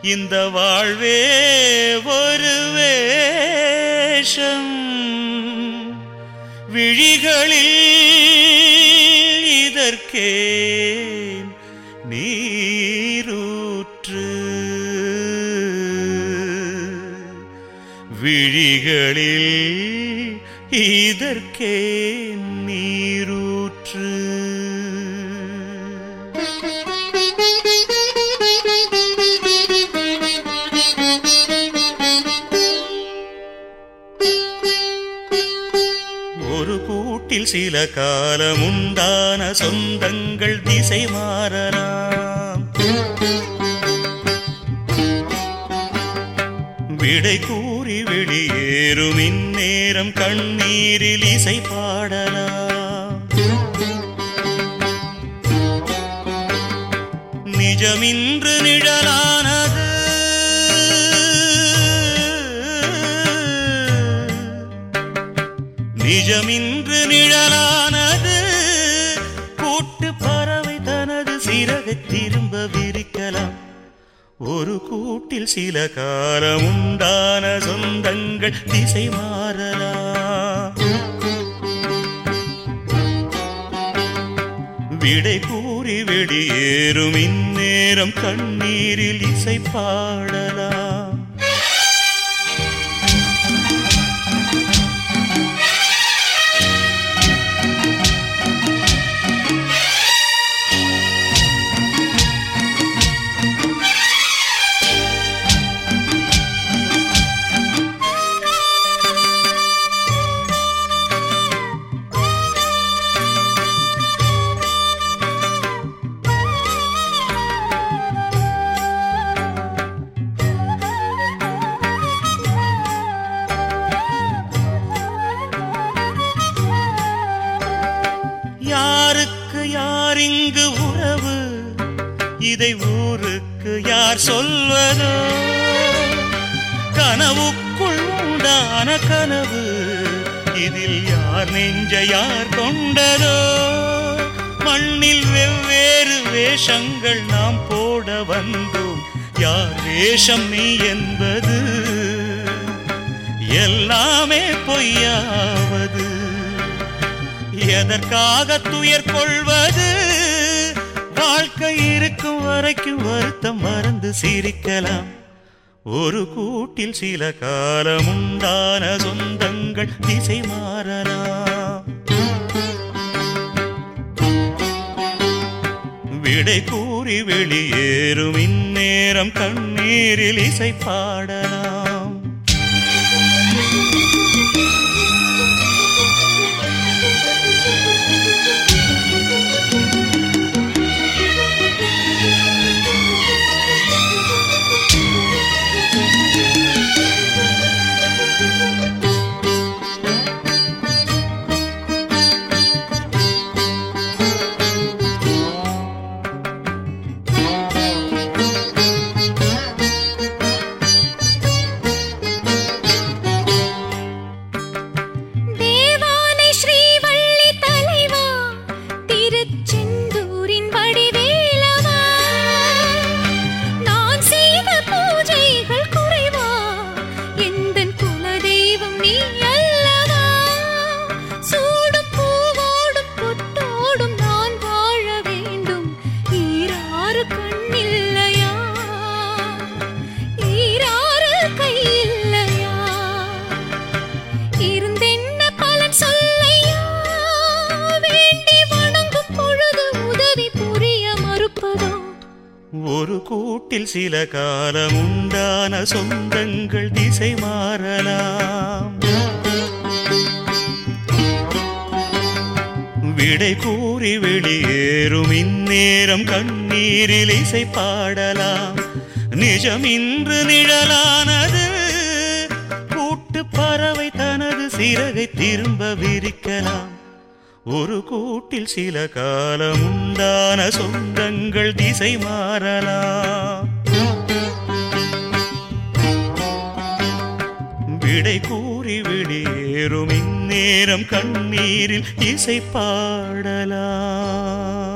இந்த வாழ்வே ஒரு வேஷம் விழிகளில் இதற்கே நீரூற்று விழிகளில் இதற்கே நீரூற்று ஒரு கூட்டில் சில காலம் உண்டான சொந்தங்கள் திசை மாறலாம் விடை கூறி வெளியேறும் இந்நேரம் கண்ணீரில் இசை பாடலாம் நிஜமின்று நிழலானது நிஜமின்று நிழலானது கூட்டு பறவை தனது சிறகை திரும்ப விரிக்கலாம் ஒரு கூட்டில் சில காலம் உண்டான சொந்தங்கள் திசை மாறலாம் விடை கூறி வெளியேறும் இந்நேரம் கண்ணீரில் இசை பாடலாம் யாருக்கு யார் இங்கு உறவு இதை ஊருக்கு யார் சொல்வதோ கனவுக்குள் உண்டான கனவு இதில் யார் நெஞ்ச யார் கொண்டதோ மண்ணில் வெவ்வேறு வேஷங்கள் நாம் போட வந்தோம் யார் வேஷம் நீ என்பது எல்லாமே பொய்யாவது எதற்காக துயர் கொள்வது வாழ்க்கை இருக்கும் வரைக்கும் வருத்தம் மறந்து சிரிக்கலாம் ஒரு கூட்டில் சில காலம் உண்டான சொந்தங்கள் திசை மாறலாம் விடை கூறி வெளியேறும் இந்நேரம் கண்ணீரில் இசை பாடலாம் தேவானை ஸ்ரீவள்ளி தலைவா திருச்செந்தூரின் வடிவேலவா நான் செய்த பூஜைகள் குறைவா எந்தன் குலதெய்வம் நீ அல்லவா சூடும் பூவோடும் பொட்டோடும் நான் வாழ வேண்டும் ஈராறு கண்ணில்லையா ஈராறு கையில்லையா இருந்தென்ன பலன் சொல்லையா வேண்டி வணங்கும் பொழுது உதவி புரிய மறுப்பதோ ஒரு கூட்டில் சில காலம் உண்டான சொந்தங்கள் திசை மாறலாம் விடை கூறி வெளியேறும் இந்நேரம் கண்ணீரில் இசை பாடலாம் நிஜம் இன்று நிழலானது கூட்டு பறவை தனது சிறகை திரும்ப விரிக்கலாம் ஒரு கூட்டில் சில காலம் உண்டான சொந்தங்கள் திசை மாறலாம் விடை கூறி வெளியேறும் இந்நேரம் கண்ணீரில் இசை பாடலாம்